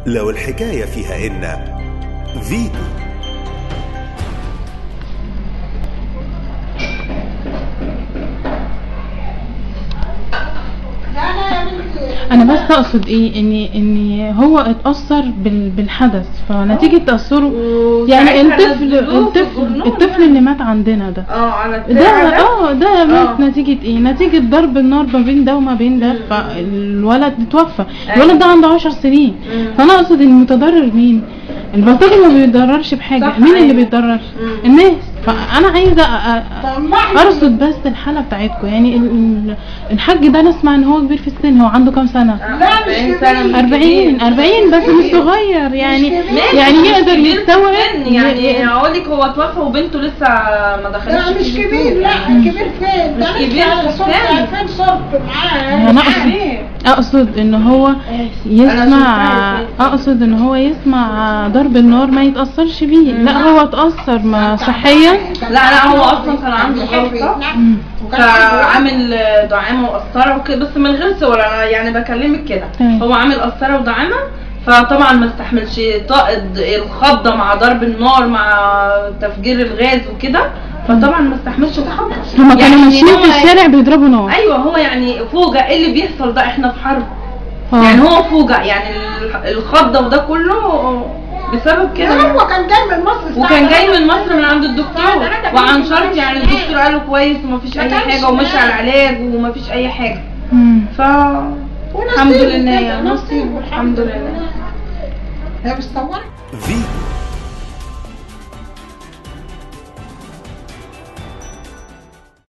لو الحكاية فيها إن فيتو انا بس اقصد ايه ان ان هو اتاثر بال- بالحدث فنتيجه تاثره يعني وساعتها الطفل نزلوه في الطفل الجورنال. الطفل اللي مات عندنا ده اه على ده الترعة ده اه ده مات آه. نتيجة ايه؟ نتيجة ضرب النار ما بين ده وما بين ده مم. فالولد اتوفى أيوة. الولد ده عنده عشر سنين مم. فانا اقصد ان المتضرر مين؟ البلطجي ما بيتضررش بحاجة صح، مين اللي أيوة. بيتضرر؟ مم. الناس فانا عايزة أ- أ- ارصد بس الحالة بتاعتكم يعني ال- ال- الحاج ده نسمع ان هو كبير في السن هو عنده كام سنة؟ لا مش سنة مش 40 كبير. 40 بس مش صغير يعني ماشي، يعني مش يقدر كبير في يستوعب السن، يعني ي- هقول لك هو توفى وبنته لسه ما دخلتش لا مش في كبير السن. لا كبير فين مش ده كبير لسه في صرت السن. فين صرت معاه انا اقصد اقصد ان هو يسمع شفتها اقصد ان هو يسمع ضرب النار ما يتاثرش بيه لا هو اتاثر ما صحيا لا لا هو اصلا كان عنده جلطة مم. فعامل دعامة وقسطرة وكده بس من غير صور انا يعني بكلمك كده تمام. هو عامل قسطرة ودعامة فطبعا ما استحملش طاقة الخضة مع ضرب النار مع تفجير الغاز وكده فطبعا ما استحملش الخضة هما كانوا يعني ماشيين هو- في الشارع بيضربوا نار ايوه هو يعني فوجئ ايه اللي بيحصل ده احنا في حرب آه. يعني هو فوجئ يعني ال- الخضة وده كله بسبب كده هو كان جاي من مصر الساعة وكان جاي تلاتة. من مصر من عند الدكتور تلاتة وعن كان شرط في يعني النهاية. الدكتور قال له كويس ومفيش ما اي كانش حاجه وماشي على نهاية. العلاج ومفيش اي حاجه مم. ف ونصيب الحمد لله كده، يا نصيب نصيب والحمد الحمد لله هي مستوعبة فيتو